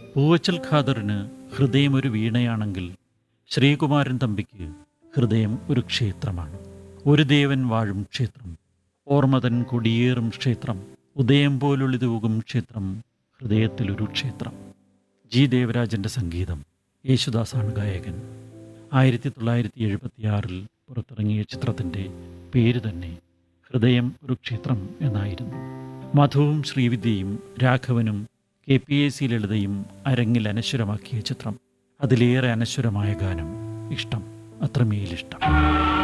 പൂവച്ചൽ ഖാദറിന് ഹൃദയം ഒരു വീണയാണെങ്കിൽ ശ്രീകുമാരൻ തമ്പിക്ക് ഹൃദയം ഒരു ക്ഷേത്രമാണ് ഒരു ദേവൻ വാഴും ക്ഷേത്രം ഓർമ്മതൻ കൊടിയേറും ക്ഷേത്രം ഉദയം പോലുള്ളിതൂകും ക്ഷേത്രം ഹൃദയത്തിലൊരു ക്ഷേത്രം ജി ദേവരാജൻ്റെ സംഗീതം യേശുദാസാണ് ഗായകൻ ആയിരത്തി തൊള്ളായിരത്തി എഴുപത്തിയാറിൽ പുറത്തിറങ്ങിയ ചിത്രത്തിൻ്റെ പേര് തന്നെ ഹൃദയം ഒരു ക്ഷേത്രം എന്നായിരുന്നു മധുവും ശ്രീവിദ്യയും രാഘവനും കെ പി എ സി ലളിതയും അരങ്ങിൽ അനശ്വരമാക്കിയ ചിത്രം അതിലേറെ അനശ്വരമായ ഗാനം ഇഷ്ടം അത്രമേലിഷ്ടം